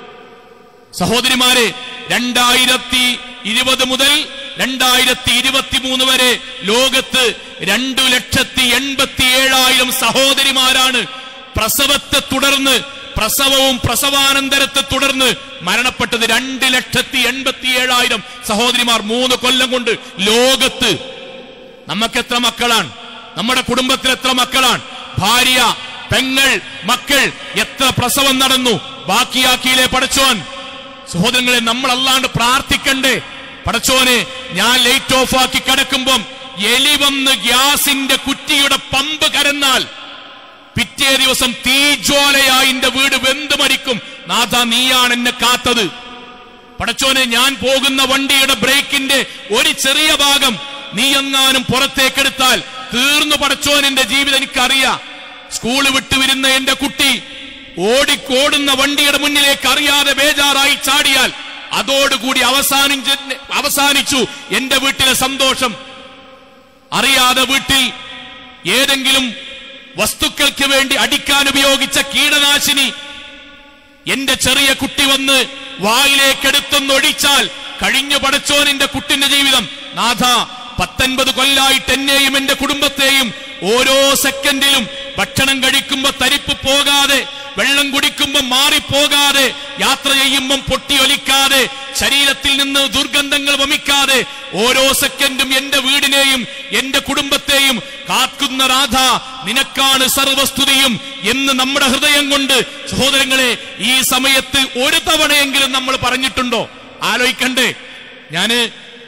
സഹോദരിമാരെ രണ്ടായിരത്തി ഇരുപത് മുതൽ രണ്ടായിരത്തി ഇരുപത്തി മൂന്ന് വരെ ലോകത്ത് രണ്ടു ലക്ഷത്തി എൺപത്തി ഏഴായിരം സഹോദരിമാരാണ് പ്രസവത്തെ തുടർന്ന് പ്രസവവും പ്രസവാനന്തരത്തെ തുടർന്ന് മരണപ്പെട്ടത് രണ്ട് ലക്ഷത്തി എൺപത്തി ഏഴായിരം സഹോദരിമാർ മൂന്ന് കൊല്ലം കൊണ്ട് ലോകത്ത് നമുക്ക് എത്ര മക്കളാണ് നമ്മുടെ കുടുംബത്തിൽ എത്ര മക്കളാണ് ഭാര്യ പെങ്ങൾ മക്കൾ എത്ര പ്രസവം നടന്നു ബാക്കിയാക്കിയില്ലേ പടച്ചോൻ സഹോദരങ്ങളെ നമ്മൾ അല്ലാണ്ട് പ്രാർത്ഥിക്കണ്ടേ പടച്ചോനെ ഞാൻ ലൈറ്റ് ഓഫ് ആക്കി കിടക്കുമ്പം എലി വന്ന് ഗ്യാസിന്റെ കുറ്റിയുടെ പമ്പ് കരന്നാൽ പിറ്റേ ദിവസം തീജ്വാലയായി എന്റെ വീട് വെന്ത് മരിക്കും നാഥ നീയാണ് എന്നെ കാത്തത് പടച്ചോനെ ഞാൻ പോകുന്ന വണ്ടിയുടെ ബ്രേക്കിന്റെ ഒരു ചെറിയ ഭാഗം നീ എങ്ങാനും പുറത്തേക്കെടുത്താൽ തീർന്നു പടച്ചോൻ എന്റെ ജീവിതം എനിക്കറിയാം സ്കൂള് വിട്ടു വരുന്ന എന്റെ കുട്ടി ഓടിക്കോടുന്ന വണ്ടിയുടെ മുന്നിലേക്ക് അറിയാതെ ബേജാറായി ചാടിയാൽ അതോടുകൂടി അവസാനിച്ച് അവസാനിച്ചു എന്റെ വീട്ടിലെ സന്തോഷം അറിയാതെ വീട്ടിൽ ഏതെങ്കിലും വസ്തുക്കൾക്ക് വേണ്ടി അടിക്കാൻ ഉപയോഗിച്ച കീടനാശിനി എന്റെ ചെറിയ കുട്ടി വന്ന് വായിലേക്കെടുത്തൊന്നൊഴിച്ചാൽ കഴിഞ്ഞു പടച്ചോൻ എന്റെ കുട്ടിന്റെ ജീവിതം നാഥ പത്തൊൻപത് കൊല്ലായിട്ട് എന്നെയും എന്റെ കുടുംബത്തെയും ഓരോ സെക്കൻഡിലും ഭക്ഷണം കഴിക്കുമ്പോ തരിപ്പ് പോകാതെ വെള്ളം കുടിക്കുമ്പോൾ മാറിപ്പോകാതെ യാത്ര ചെയ്യുമ്പം പൊട്ടിയൊലിക്കാതെ ശരീരത്തിൽ നിന്ന് ദുർഗന്ധങ്ങൾ വമിക്കാതെ ഓരോ സെക്കൻഡും എന്റെ വീടിനെയും എന്റെ കുടുംബത്തെയും കാക്കുന്ന രാധ നിനക്കാണ് സർവസ്തുതിയും എന്ന് നമ്മുടെ ഹൃദയം കൊണ്ട് സഹോദരങ്ങളെ ഈ സമയത്ത് ഒരു തവണയെങ്കിലും നമ്മൾ പറഞ്ഞിട്ടുണ്ടോ ആലോചിക്കണ്ടേ ഞാന്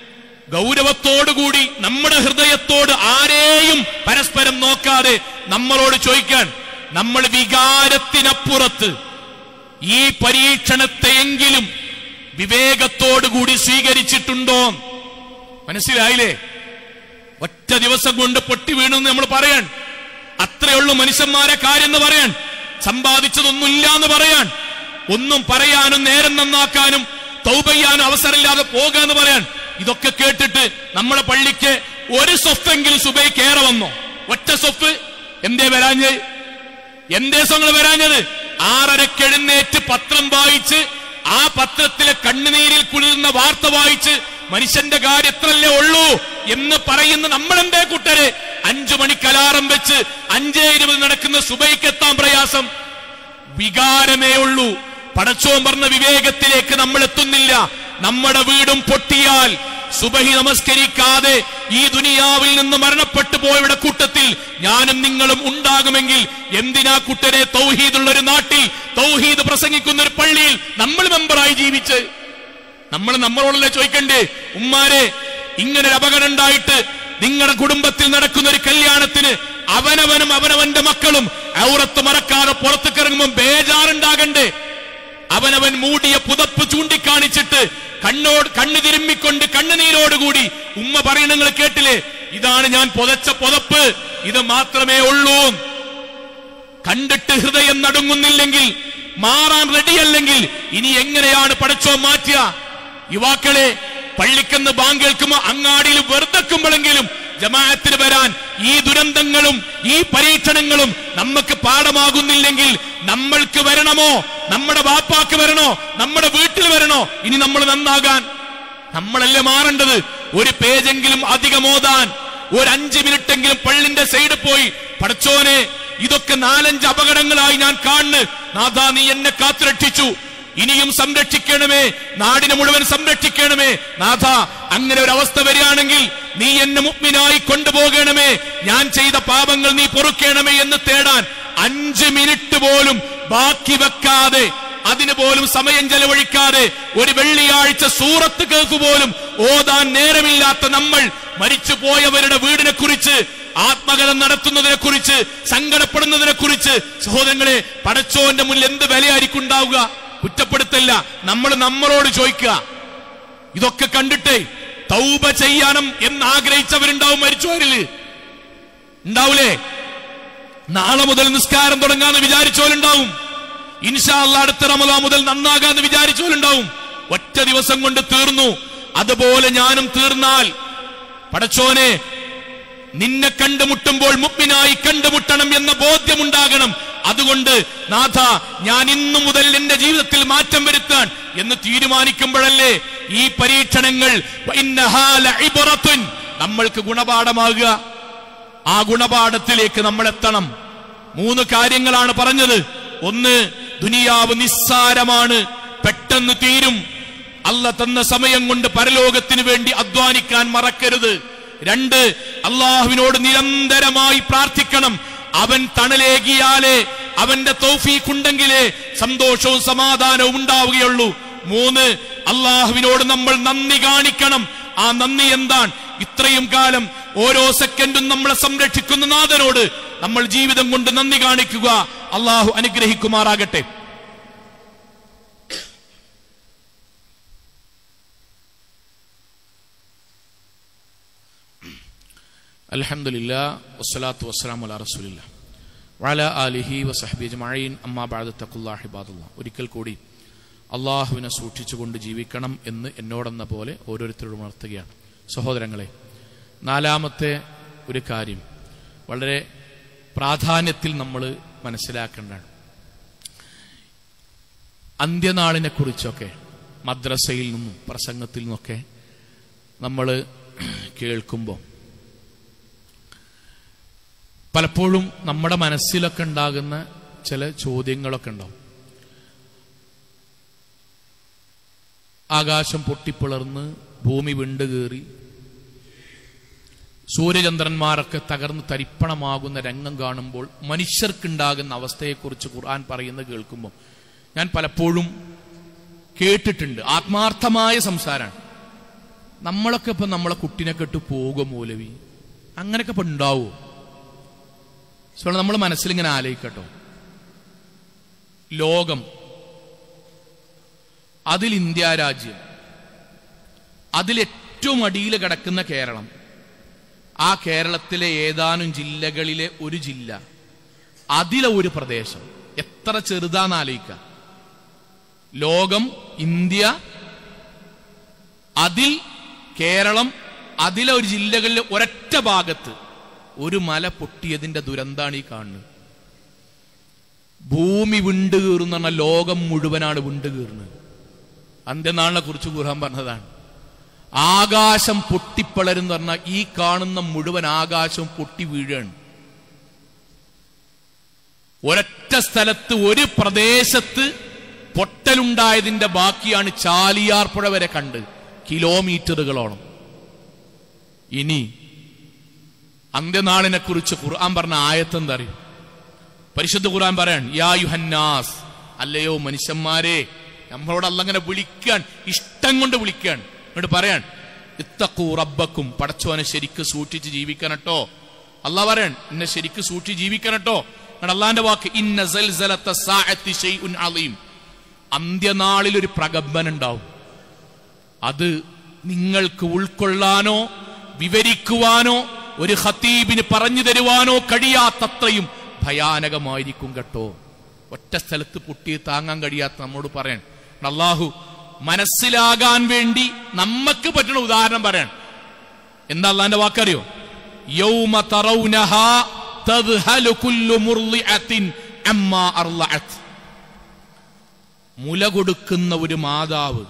ഗൗരവത്തോടുകൂടി നമ്മുടെ ഹൃദയത്തോട് ആരെയും പരസ്പരം നോക്കാതെ നമ്മളോട് ചോദിക്കാൻ നമ്മൾ വികാരത്തിനപ്പുറത്ത് ഈ പരീക്ഷണത്തെയെങ്കിലും വിവേകത്തോടുകൂടി സ്വീകരിച്ചിട്ടുണ്ടോ മനസ്സിലായില്ലേ ഒറ്റ ദിവസം കൊണ്ട് പൊട്ടി വീണു എന്ന് നമ്മൾ പറയാൻ അത്രയുള്ളൂ മനുഷ്യന്മാരെ കാര്യം എന്ന് പറയാൻ സമ്പാദിച്ചതൊന്നുമില്ല എന്ന് പറയാൻ ഒന്നും പറയാനും നേരം നന്നാക്കാനും തൗബയ്യാനും അവസരമില്ലാതെ പോകാന്ന് പറയാൻ ഇതൊക്കെ കേട്ടിട്ട് നമ്മളെ പള്ളിക്ക് ഒരു സ്വത്തെങ്കിലും സുബൈ കയറി വന്നോ ഒറ്റ സ്വത്ത് എന്തേ വരാഞ്ഞ് എന്തേ സ്വങ്ങൾ വരാഞ്ഞത് ആറരക്ക് എഴുന്നേറ്റ് പത്രം വായിച്ച് ആ പത്രത്തിലെ കണ്ണുനീരിൽ കുളിർന്ന വാർത്ത വായിച്ച് മനുഷ്യന്റെ കാര്യം എത്രല്ലേ ഉള്ളൂ എന്ന് പറയുന്ന നമ്മളെന്തേ കൂട്ടരെ അഞ്ചു മണിക്ക് അലാറം വെച്ച് അഞ്ചേ ഇരുപത് നടക്കുന്ന സുബൈക്ക് എത്താൻ പ്രയാസം വികാരമേ ഉള്ളൂ പടച്ചോൻ പറഞ്ഞ വിവേകത്തിലേക്ക് നമ്മൾ എത്തുന്നില്ല നമ്മുടെ വീടും പൊട്ടിയാൽ സുബഹി നമസ്കരിക്കാതെ ഈ ദുനിയാവിൽ നിന്ന് മരണപ്പെട്ടു പോയവരുടെ കൂട്ടത്തിൽ ഞാനും നിങ്ങളും ഉണ്ടാകുമെങ്കിൽ എന്തിനാ കുട്ടരെ തൗഹീദുള്ള ഒരു നാട്ടിൽ തൗഹീദ് പ്രസംഗിക്കുന്ന ഒരു പള്ളിയിൽ നമ്മൾ മെമ്പറായി ജീവിച്ച് നമ്മൾ നമ്മളോടല്ലേ ചോദിക്കണ്ടേ ഉമ്മാരെ ഇങ്ങനെ ഒരു അപകടം ഉണ്ടായിട്ട് നിങ്ങളുടെ കുടുംബത്തിൽ നടക്കുന്ന ഒരു കല്യാണത്തിന് അവനവനും അവനവന്റെ മക്കളും ഔറത്ത് മറക്കാതെ പുറത്തേക്ക് ഇറങ്ങുമ്പോൾ ബേജാറുണ്ടാകണ്ടേ അവനവൻ മൂടിയ പുതപ്പ് ചൂണ്ടിക്കാണിച്ചിട്ട് കണ്ണോട് കണ്ണു തിരുമ്മിക്കൊണ്ട് കണ്ണുനീരോടുകൂടി ഉമ്മ പറയണ നിങ്ങൾ കേട്ടില്ലേ ഇതാണ് ഞാൻ പുതച്ച പുതപ്പ് ഇത് മാത്രമേ ഉള്ളൂ കണ്ടിട്ട് ഹൃദയം നടുങ്ങുന്നില്ലെങ്കിൽ മാറാൻ റെഡിയല്ലെങ്കിൽ ഇനി എങ്ങനെയാണ് പടച്ചോ മാറ്റുക യുവാക്കളെ പള്ളിക്കെന്ന് ബാങ്ക് കേൾക്കുമ്പോ അങ്ങാടിയിൽ വെറുതെക്കുമ്പോഴെങ്കിലും ജമാഅത്തിന് വരാൻ ഈ ദുരന്തങ്ങളും ഈ പരീക്ഷണങ്ങളും നമുക്ക് പാഠമാകുന്നില്ലെങ്കിൽ നമ്മൾക്ക് വരണമോ നമ്മുടെ വാപ്പാക്ക് വരണോ നമ്മുടെ വീട്ടിൽ വരണോ ഇനി നമ്മൾ നന്നാകാൻ നമ്മളല്ലേ മാറേണ്ടത് ഒരു പേജെങ്കിലും അധികം ഓതാൻ ഒരു അഞ്ച് മിനിറ്റെങ്കിലും പള്ളിന്റെ സൈഡ് പോയി പടച്ചോനെ ഇതൊക്കെ നാലഞ്ച് അപകടങ്ങളായി ഞാൻ കാണുന്നു നാഥാ നീ എന്നെ കാത്തുരക്ഷിച്ചു ഇനിയും സംരക്ഷിക്കണമേ നാടിനെ മുഴുവൻ സംരക്ഷിക്കണമേ നാഥ അങ്ങനെ ഒരു അവസ്ഥ വരികയാണെങ്കിൽ നീ എന്നെ മുഗ്മിനായി കൊണ്ടുപോകണമേ ഞാൻ ചെയ്ത പാപങ്ങൾ നീ പൊറുക്കണമേ എന്ന് തേടാൻ അഞ്ച് മിനിറ്റ് പോലും ബാക്കി വെക്കാതെ അതിന് പോലും സമയം ചെലവഴിക്കാതെ ഒരു വെള്ളിയാഴ്ച സൂറത്ത് കേൾക്കു പോലും ഓതാൻ നേരമില്ലാത്ത നമ്മൾ മരിച്ചു പോയവരുടെ വീടിനെ കുറിച്ച് ആത്മകഥം നടത്തുന്നതിനെ കുറിച്ച് സങ്കടപ്പെടുന്നതിനെ കുറിച്ച് സഹോദരങ്ങളെ പടച്ചോന്റെ മുന്നിൽ എന്ത് വിലയായിരിക്കും ഉണ്ടാവുക കുറ്റപ്പെടുത്തല്ല നമ്മൾ നമ്മളോട് ചോദിക്കുക ഇതൊക്കെ കണ്ടിട്ടേ തൗബ ചെയ്യാനും എന്ന് ആഗ്രഹിച്ചവരുണ്ടാവും മരിച്ചവരില് ഉണ്ടാവൂലേ നാളെ മുതൽ നിസ്കാരം തുടങ്ങാന്ന് വിചാരിച്ചോലുണ്ടാവും ഇൻഷാല്ല അടുത്ത റമദാ മുതൽ നന്നാകാന്ന് വിചാരിച്ചോലുണ്ടാവും ഒറ്റ ദിവസം കൊണ്ട് തീർന്നു അതുപോലെ ഞാനും തീർന്നാൽ പടച്ചോനെ നിന്നെ കണ്ടുമുട്ടുമ്പോൾ മുപ്പിനായി കണ്ടുമുട്ടണം എന്ന ബോധ്യമുണ്ടാകണം അതുകൊണ്ട് നാഥ ഞാൻ ഇന്നു മുതൽ എന്റെ ജീവിതത്തിൽ മാറ്റം വരുത്താൻ എന്ന് തീരുമാനിക്കുമ്പോഴല്ലേ ഈ പരീക്ഷണങ്ങൾ വഇന്നഹാ ലഇബ്റത്തുൻ നമ്മൾക്ക് ഗുണപാഠമാകുക ആ ഗുണപാഠത്തിലേക്ക് നമ്മൾ എത്തണം മൂന്ന് കാര്യങ്ങളാണ് പറഞ്ഞത് ഒന്ന് ദുനിയാവ് നിസ്സാരമാണ് പെട്ടെന്ന് തീരും അല്ല തന്ന സമയം കൊണ്ട് പരലോകത്തിന് വേണ്ടി അധ്വാനിക്കാൻ മറക്കരുത് രണ്ട് അള്ളാഹുവിനോട് നിരന്തരമായി പ്രാർത്ഥിക്കണം അവൻ തണലേകിയാലേ അവന്റെ തൗഫീഖുണ്ടെങ്കിലേ സന്തോഷവും സമാധാനവും ഉണ്ടാവുകയുള്ളൂ മൂന്ന് അള്ളാഹുവിനോട് നമ്മൾ നന്ദി കാണിക്കണം ആ നന്ദി എന്താണ് ഇത്രയും കാലം ഓരോ സെക്കൻഡും നമ്മളെ സംരക്ഷിക്കുന്ന നാഥനോട് നമ്മൾ ജീവിതം കൊണ്ട് നന്ദി കാണിക്കുക അള്ളാഹു അനുഗ്രഹിക്കുമാറാകട്ടെ അലഹമില്ല വസ്സലാത്തു വസ്സലാം അല റസൂലില്ല വല ആലിഹി വസഹബി അജ്മഈൻ അമ്മാ ബഅദ തഖുല്ലാഹി ഇബാദുല്ലാ ഒരിക്കൽ കൂടി അള്ളാഹുവിനെ സൂക്ഷിച്ചുകൊണ്ട് ജീവിക്കണം എന്ന് എന്നോടെന്ന പോലെ ഓരോരുത്തരോടും ഉണർത്തുകയാണ് സഹോദരങ്ങളെ നാലാമത്തെ ഒരു കാര്യം വളരെ പ്രാധാന്യത്തിൽ നമ്മൾ മനസ്സിലാക്കേണ്ടതാണ് അന്ത്യനാളിനെ കുറിച്ചൊക്കെ മദ്രസയിൽ നിന്നും പ്രസംഗത്തിൽ നിന്നൊക്കെ നമ്മൾ കേൾക്കുമ്പോൾ പലപ്പോഴും നമ്മുടെ മനസ്സിലൊക്കെ ഉണ്ടാകുന്ന ചില ചോദ്യങ്ങളൊക്കെ ഉണ്ടാവും ആകാശം പൊട്ടിപ്പിളർന്ന് ഭൂമി വിണ്ട് കീറി സൂര്യചന്ദ്രന്മാരൊക്കെ തകർന്ന് തരിപ്പണമാകുന്ന രംഗം കാണുമ്പോൾ മനുഷ്യർക്കുണ്ടാകുന്ന അവസ്ഥയെക്കുറിച്ച് ഖുർആൻ പറയുന്നത് കേൾക്കുമ്പോൾ ഞാൻ പലപ്പോഴും കേട്ടിട്ടുണ്ട് ആത്മാർത്ഥമായ സംസാരമാണ് നമ്മളൊക്കെ ഇപ്പൊ നമ്മളെ കുട്ടിനെ കെട്ട് പോകും മൂലവി അങ്ങനെയൊക്കെ ഇപ്പൊ ഉണ്ടാവോ സോ നമ്മൾ മനസ്സിലിങ്ങനെ ആലോചിക്കട്ടോ ലോകം അതിൽ ഇന്ത്യ രാജ്യം അതിൽ ഏറ്റവും അടിയിൽ കിടക്കുന്ന കേരളം ആ കേരളത്തിലെ ഏതാനും ജില്ലകളിലെ ഒരു ജില്ല അതിലെ ഒരു പ്രദേശം എത്ര ചെറുതാന്ന് ആലോചിക്ക ലോകം ഇന്ത്യ അതിൽ കേരളം അതിലെ ഒരു ജില്ലകളിലെ ഒരൊറ്റ ഭാഗത്ത് ഒരു മല പൊട്ടിയതിന്റെ ദുരന്താണ് ഈ കാണുന്നത് ഭൂമി വിണ്ടുകീറുന്ന പറഞ്ഞ ലോകം മുഴുവനാണ് വിണ്ടുകീറുന്നത് അന്ത്യനാളിനെ കുറിച്ച് ഖുർആൻ പറഞ്ഞതാണ് ആകാശം പൊട്ടിപ്പളരെന്ന് പറഞ്ഞാൽ ഈ കാണുന്ന മുഴുവൻ ആകാശം പൊട്ടി വീഴാണ് ഒരൊറ്റ സ്ഥലത്ത് ഒരു പ്രദേശത്ത് പൊട്ടലുണ്ടായതിന്റെ ബാക്കിയാണ് ചാലിയാർ പുഴ വരെ കണ്ട് കിലോമീറ്ററുകളോളം ഇനി അന്ത്യനാളിനെ കുറിച്ച് ഖുർആൻ പറഞ്ഞ ആയത്ത് എന്താ അറിയും പരിശുദ്ധ ഖുർആൻ പറയാൻ യാ യുഹന്നാസ് അല്ലയോ മനുഷ്യന്മാരെ നമ്മളോട് അല്ലങ്ങനെ വിളിക്കാൻ ഇഷ്ടം കൊണ്ട് വിളിക്കാൻ എന്നിട്ട് പറയാൻ ഇത്തക്കൂ റബ്ബക്കും പടച്ചോനെ ശരിക്ക് സൂക്ഷിച്ച് ജീവിക്കണട്ടോ അല്ലാ പറയാൻ എന്നെ ശരിക്ക് സൂക്ഷിച്ച് ജീവിക്കണട്ടോ എന്നിട്ട് അള്ളാന്റെ വാക്ക് ഇന്ന സൽസലത്ത സാഅത്തി ശൈഉൻ അലീം അന്ത്യനാളിൽ ഒരു പ്രകമ്പനം ഉണ്ടാവും അത് നിങ്ങൾക്ക് ഉൾക്കൊള്ളാനോ വിവരിക്കുവാനോ ഒരു ഖത്തീബിന് പറഞ്ഞു തരുവാനോ കഴിയാത്തത്രയും ഭയാനകമായിരിക്കും കേട്ടോ ഒറ്റ സ്ഥലത്ത് പൊട്ടി താങ്ങാൻ കഴിയാത്ത നമ്മോട് പറയാൻ അള്ളാഹു മനസ്സിലാകാൻ വേണ്ടി നമുക്ക് പറ്റുന്ന ഉദാഹരണം പറയാൻ എന്താ അള്ളാന്റെ വാക്കറിയോ യൗമ തറൗനഹാ തദ്ഹലു കുല്ലു മുർളിഅത്തിൻ അമ്മാ അർളഅത് മുല കൊടുക്കുന്ന ഒരു മാതാവ്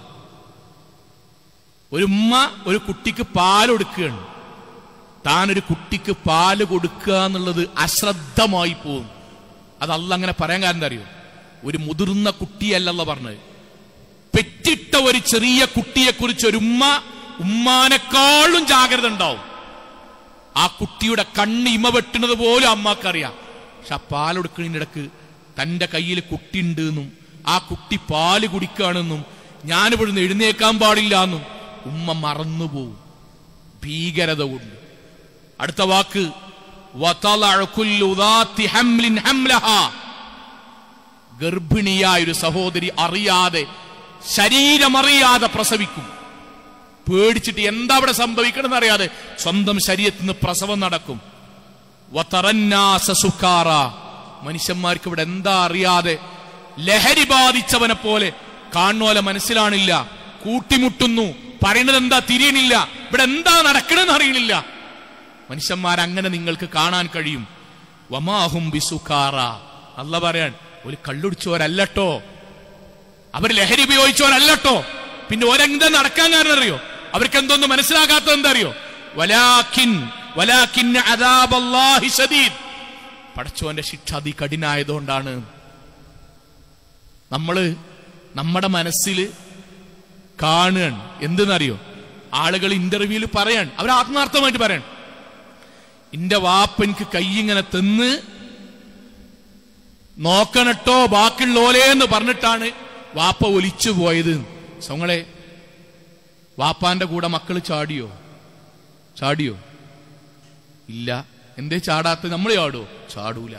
ഒരു ഉമ്മ ഒരു കുട്ടിക്ക് പാൽ കൊടുക്കുകയാണ് താൻ ഒരു കുട്ടിക്ക് പാല് കൊടുക്കുക എന്നുള്ളത് അശ്രദ്ധമായി പോകും അത് അല്ല അങ്ങനെ പറയാൻ കാരണം എന്താ അറിയോ ഒരു മുതിർന്ന കുട്ടിയല്ലല്ല പറഞ്ഞത് പെറ്റിട്ട ഒരു ചെറിയ കുട്ടിയെ കുറിച്ച് ഒരു ഉമ്മ ഉമ്മാനെക്കാളും ജാഗ്രത ഉണ്ടാവും ആ കുട്ടിയുടെ കണ്ണ് ഇമ വെട്ടുന്നത് പോലും അമ്മക്കറിയാം പക്ഷെ ആ പാൽ കൊടുക്കുന്നതിന്റെ ഇടക്ക് തന്റെ കയ്യിൽ കുട്ടിയുണ്ട് എന്നും ആ കുട്ടി പാല് കുടിക്കുകയാണെന്നും ഞാൻ ഇവിടുന്ന് എഴുന്നേക്കാൻ പാടില്ല എന്നും ഉമ്മ മറന്നുപോകും ഭീകരത കൊണ്ട് അടുത്ത വാക്ക് വതളഅ കുല്ലു ദാത്തി ഹംലിൻ ഹംലഹാ. ഗർഭിണിയായ ഒരു സഹോദരി അറിയാതെ ശരീരമറിയാതെ പ്രസവിക്കും പേടിച്ചിട്ട് എന്താ അവിടെ സംഭവിക്കണമെന്ന് അറിയാതെ സ്വന്തം ശരീരത്തിൽ നിന്ന് പ്രസവം നടക്കും വതറന്നാസ സുക്കാറ. മനുഷ്യന്മാർക്ക് ഇവിടെ എന്താ അറിയാതെ ലഹരി ബാധിച്ചവനെ പോലെ കാണുന്നോലെ മനസ്സിലാണില്ല കൂട്ടിമുട്ടുന്നു പറയണത് എന്താ തിരിയണില്ല ഇവിടെ എന്താ നടക്കണമെന്ന് അറിയണില്ല മനുഷ്യന്മാർ അങ്ങനെ നിങ്ങൾക്ക് കാണാൻ കഴിയും വമാഹും ബിസുക്കാറ അല്ല പറയാൻ ഒരു കള്ളുടിച്ചവരല്ലട്ടോ അവർ ലഹരി ഉപയോഗിച്ചവരല്ലട്ടോ പിന്നെ ഓരെന്താ നടക്കാൻ കാരണം അറിയോ അവർക്ക് എന്തോന്ന് മനസ്സിലാകാത്തത് എന്താ അറിയോ വലാക്കിൻ വലാക്കിൻ അദാബല്ലാഹി ശദീദ് പടച്ചോന്റെ ശിക്ഷ അതികഠിനായതുകൊണ്ടാണ് നമ്മള് നമ്മുടെ മനസ്സിൽ കാണുകയാണ് എന്തെന്നറിയോ ആളുകൾ ഇന്റർവ്യൂവിൽ പറയാൻ അവർ ആത്മാർത്ഥമായിട്ട് പറയാൻ എന്റെ വാപ്പ എനിക്ക് കൈ ഇങ്ങനെ തിന്ന് നോക്കണട്ടോ ബാക്കിയുള്ളോലേ എന്ന് പറഞ്ഞിട്ടാണ് വാപ്പ ഒലിച്ചു പോയത് സോങ്ങളെ വാപ്പാന്റെ കൂടെ മക്കൾ ചാടിയോ ചാടിയോ ഇല്ല എന്തേ ചാടാത്ത നമ്മൾ ചാടുവോ ചാടൂല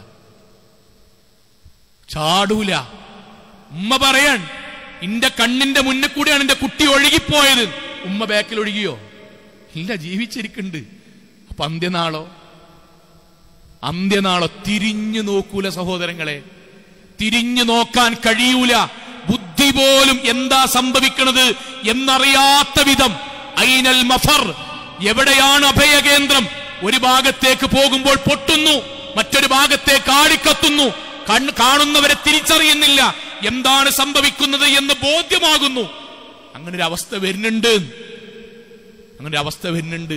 ചാടൂല ഉമ്മ പറയാൻ ഇന്റെ കണ്ണിന്റെ മുന്നിൽ കൂടെയാണ് എന്റെ കുട്ടി ഒഴുകിപ്പോയത് ഉമ്മ ബാക്കിൽ ഒഴുകിയോ ഇല്ല ജീവിച്ചിരിക്കുന്നുണ്ട് അപ്പൊ അന്ത്യനാളോ അന്ത്യനാളോ തിരിഞ്ഞു നോക്കൂല സഹോദരങ്ങളെ തിരിഞ്ഞു നോക്കാൻ കഴിയൂല ബുദ്ധി പോലും എന്താ സംഭവിക്കണത് എന്നറിയാത്ത വിധം ഐനൽ മഫർ എവിടെയാണ് അഭയകേന്ദ്രം ഒരു ഭാഗത്തേക്ക് പോകുമ്പോൾ പൊട്ടുന്നു മറ്റൊരു ഭാഗത്തേക്ക് ആടിക്കത്തുന്നു കണ്ണ് കാണുന്നവരെ തിരിച്ചറിയുന്നില്ല എന്താണ് സംഭവിക്കുന്നത് എന്ന് ബോധ്യമാകുന്നു അങ്ങനെ ഒരു അവസ്ഥ വരുന്നുണ്ട് അങ്ങനെ ഒരു അവസ്ഥ വരുന്നുണ്ട്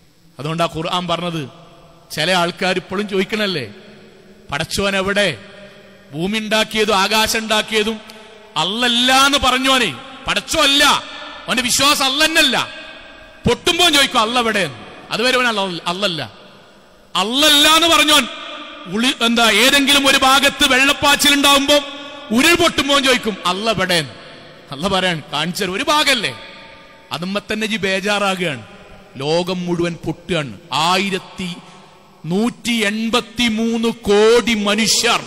അതുകൊണ്ടാ ഖുർആൻ പറഞ്ഞത് ചില ആൾക്കാർ ഇപ്പോഴും ചോദിക്കണല്ലേ പടച്ചോൻ എവിടെ ഭൂമി ഉണ്ടാക്കിയതും ആകാശം ഉണ്ടാക്കിയതും അല്ലല്ല എന്ന് പറഞ്ഞോനെ പടച്ചോ അല്ല അവന്റെ വിശ്വാസം അല്ലന്നല്ല പൊട്ടുമ്പോ ചോദിക്കും അല്ല എവിടെ അതുവരെ അവൻ അല്ല- അല്ലല്ല അല്ലല്ല എന്ന് പറഞ്ഞോൻ ഉളി എന്താ ഏതെങ്കിലും ഒരു ഭാഗത്ത് വെള്ളപ്പാച്ചിൽ ഉണ്ടാവുമ്പോ ഉരുൾ പൊട്ടുമ്പോ ചോദിക്കും അല്ല എവിടെ അല്ല പറയാൻ കാണിച്ചത് ഒരു ഭാഗല്ലേ അതുമ്പോ തന്നെ ജി ബേജാറാകുകയാണ് ലോകം മുഴുവൻ പൊട്ടുകയാണ് ആയിരത്തി നൂറ്റി എൺപത്തി മൂന്ന് കോടി മനുഷ്യർ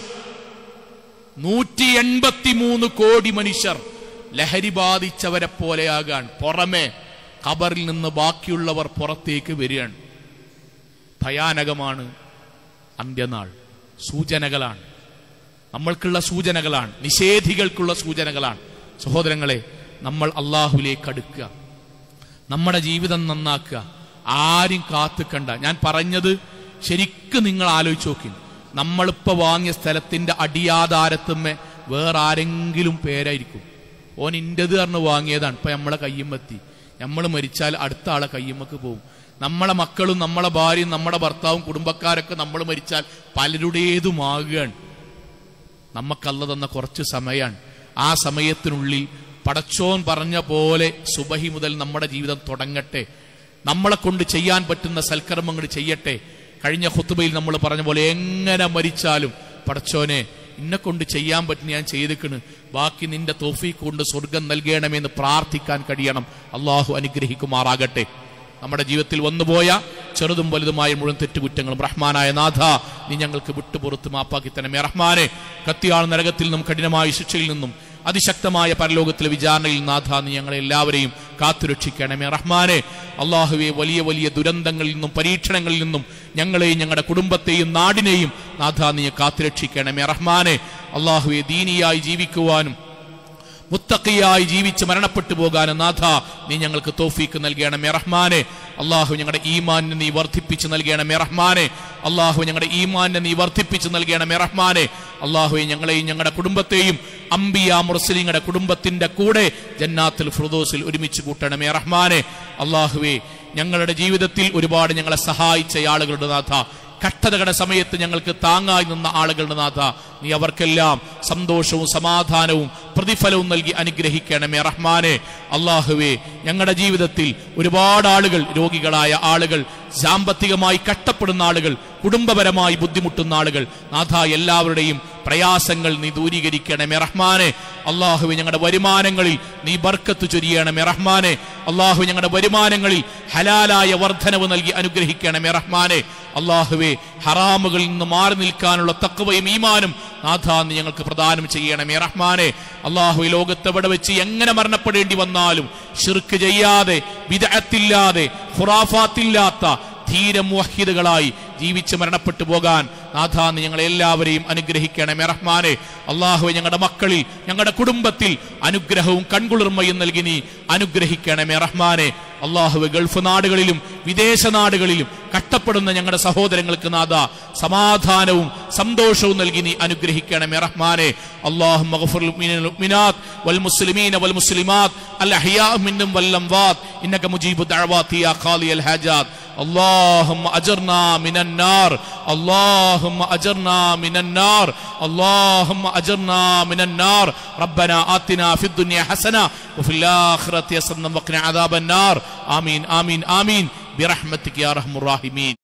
നൂറ്റി എൺപത്തി മൂന്ന് കോടി മനുഷ്യർ ലഹരി ബാധിച്ചവരെ പോലെയാകാൻ പുറമെ ഖബറിൽ നിന്ന് ബാക്കിയുള്ളവർ പുറത്തേക്ക് വരികയാണ് ഭയാനകമാണ് അന്ത്യനാൾ സൂചനകളാണ് നമ്മൾക്കുള്ള സൂചനകളാണ് നിഷേധികൾക്കുള്ള സൂചനകളാണ് സഹോദരങ്ങളെ നമ്മൾ അള്ളാഹുലേക്ക് അടുക്കുക നമ്മുടെ ജീവിതം നന്നാക്കുക ആരും കാത്തുക്കണ്ട ഞാൻ പറഞ്ഞത് ശരിക്കും നിങ്ങൾ ആലോചിച്ച് നോക്കി നമ്മളിപ്പോ വാങ്ങിയ സ്ഥലത്തിന്റെ അടിയാധാരത്തുമ്മേ വേറെ ആരെങ്കിലും പേരായിരിക്കും ഓൻ ഇന്റത് പറഞ്ഞ് വാങ്ങിയതാണ് ഇപ്പൊ നമ്മളെ കയ്യുമെത്തി നമ്മൾ മരിച്ചാൽ അടുത്ത ആളെ കയ്യുമ്മക്ക് പോകും നമ്മളെ മക്കളും നമ്മളെ ഭാര്യയും നമ്മുടെ ഭർത്താവും കുടുംബക്കാരൊക്കെ നമ്മൾ മരിച്ചാൽ പലരുടേതുമാകുകയാണ് നമുക്കല്ല തന്ന കുറച്ച് സമയമാണ് ആ സമയത്തിനുള്ളിൽ പടച്ചോൻ പറഞ്ഞ പോലെ സുബഹി മുതൽ നമ്മുടെ ജീവിതം തുടങ്ങട്ടെ നമ്മളെ കൊണ്ട് ചെയ്യാൻ പറ്റുന്ന സൽക്കർമ്മങ്ങൾ ചെയ്യട്ടെ കഴിഞ്ഞ ഹുത്തുബയിൽ നമ്മൾ പറഞ്ഞ പോലെ എങ്ങനെ മരിച്ചാലും പടച്ചോനെ ഇന്നെ കൊണ്ട് ചെയ്യാൻ പറ്റുന്ന ഞാൻ ചെയ്തിക്കണ് ബാക്കി നിന്റെ തോഫീക്ക് കൊണ്ട് സ്വർഗം നൽകണമെന്ന് പ്രാർത്ഥിക്കാൻ കഴിയണം അള്ളാഹു അനുഗ്രഹിക്കുമാറാകട്ടെ നമ്മുടെ ജീവിതത്തിൽ വന്നുപോയ ചെറുതും വലുതുമായ മുഴുവൻ തെറ്റുകുറ്റങ്ങളും റഹ്മാനായ നാഥ നീ ഞങ്ങൾക്ക് വിട്ടുപുറത്ത് മാപ്പാക്കി തന്നെ റഹ്മാനെ കത്തിയാൾ നരകത്തിൽ നിന്നും കഠിനമായ ശിക്ഷയിൽ നിന്നും അതിശക്തമായ പരലോകത്തിലെ വിചാരണയിൽ നാഥ നീ ഞങ്ങളെ എല്ലാവരെയും കാത്തുരക്ഷിക്കണമേ റഹ്മാനെ അള്ളാഹുവെ വലിയ വലിയ ദുരന്തങ്ങളിൽ നിന്നും പരീക്ഷണങ്ങളിൽ നിന്നും ഞങ്ങളെയും ഞങ്ങളുടെ കുടുംബത്തെയും നാടിനെയും നാഥ നീ കാത്തുരക്ഷിക്കണമേ റഹ്മാനെ അള്ളാഹുവെ ദീനിയായി ജീവിക്കുവാനും മുത്തക്കിയായി ജീവിച്ച് മരണപ്പെട്ടു പോകാനും നാഥ നീ ഞങ്ങൾക്ക് തോഫീക്ക് നൽകണമേ റഹ്മാനെ അള്ളാഹു ഞങ്ങളുടെ ഈമാനെ നീ വർദ്ധിപ്പിച്ച് നൽകണമേ റഹ്മാനെ അള്ളാഹു ഞങ്ങളുടെ ഈമാനെ നീ വർദ്ധിപ്പിച്ച് നൽകണമേ റഹ്മാനെ അള്ളാഹുവെ ഞങ്ങളെയും ഞങ്ങളുടെ കുടുംബത്തെയും അംബിയ മുർസലിങ്ങളുടെ കുടുംബത്തിന്റെ കൂടെ ജന്നാത്തിൽ ഫുർദോസിൽ ഒരുമിച്ച് കൂട്ടണമേ റഹ്മാനെ അള്ളാഹുവെ ഞങ്ങളുടെ ജീവിതത്തിൽ ഒരുപാട് ഞങ്ങളെ സഹായിച്ച ആളുകളുടെ നാഥ കഷ്ടതകളുടെ സമയത്ത് ഞങ്ങൾക്ക് താങ്ങായി നിന്ന ആളുകളുടെ നാഥ നീ അവർക്കെല്ലാം സന്തോഷവും സമാധാനവും പ്രതിഫലവും നൽകി അനുഗ്രഹിക്കണമേ റഹ്മാനെ അള്ളാഹുവേ ഞങ്ങളുടെ ജീവിതത്തിൽ ഒരുപാട് ആളുകൾ രോഗികളായ ആളുകൾ സാമ്പത്തികമായി കഷ്ടപ്പെടുന്ന ആളുകൾ കുടുംബപരമായി ബുദ്ധിമുട്ടുന്ന ആളുകൾ നാഥ എല്ലാവരുടെയും പ്രയാസങ്ങൾ നീ ദൂരീകരിക്കണമേ റഹ്മാനെ അള്ളാഹുവെ ഞങ്ങളുടെ വരുമാനങ്ങളിൽ നീ ബർക്കത്ത് ചൊരിയണമേ റഹ്മാനെ അള്ളാഹു ഞങ്ങളുടെ വരുമാനങ്ങളിൽ ഹലാലായ വർധനവ് നൽകി അനുഗ്രഹിക്കണമേ റഹ്മാനെ അള്ളാഹുവെ ഹറാമുകളിൽ നിന്ന് മാറി നിൽക്കാനുള്ള തക്കവയും ഈമാനും നാഥ നീ ഞങ്ങൾക്ക് പ്രദാനം ചെയ്യണമേ റഹ്മാനെ അള്ളാഹു ഈ ലോകത്തെവിടെ വെച്ച് എങ്ങനെ മരണപ്പെടേണ്ടി വന്നാലും ഷിർക്ക് ചെയ്യാതെ വിദഗ്ധില്ലാതെ ഖുറാഫാത്തില്ലാത്ത ധീരമുഹിദുകളായി ജീവിച്ച് മരണപ്പെട്ടു പോകാൻ നാഥ നീ ഞങ്ങളെ എല്ലാവരെയും അനുഗ്രഹിക്കണമേ റഹ്മാനെ അള്ളാഹു ഞങ്ങളുടെ മക്കളിൽ ഞങ്ങളുടെ കുടുംബത്തിൽ അനുഗ്രഹവും കൺകുളിർമയും നൽകി നീ അനുഗ്രഹിക്കണമേ റഹ്മാനെ അള്ളാഹു ഗൾഫ് നാടുകളിലും വിദേശ നാടുകളിലും കഷ്ടപ്പെടുന്ന ഞങ്ങളുടെ സഹോദരങ്ങൾക്ക് നാഥ സമാധാനവും സന്തോഷവും നൽകി നീ അനുഗ്രഹിക്കണമേ റഹ്മാനെ അള്ളാഹു والمسلمين والمسلمات الأحياء منهم والأموات إنك مجيب الدعوات يا قاضي الحاجات اللهم أجرنا من النار اللهم أجرنا من النار اللهم أجرنا من النار ربنا آتنا في الدنيا حسنة وفي الآخرة حسنة وقنا عذاب النار آمين آمين آمين برحمتك يا أرحم الراحمين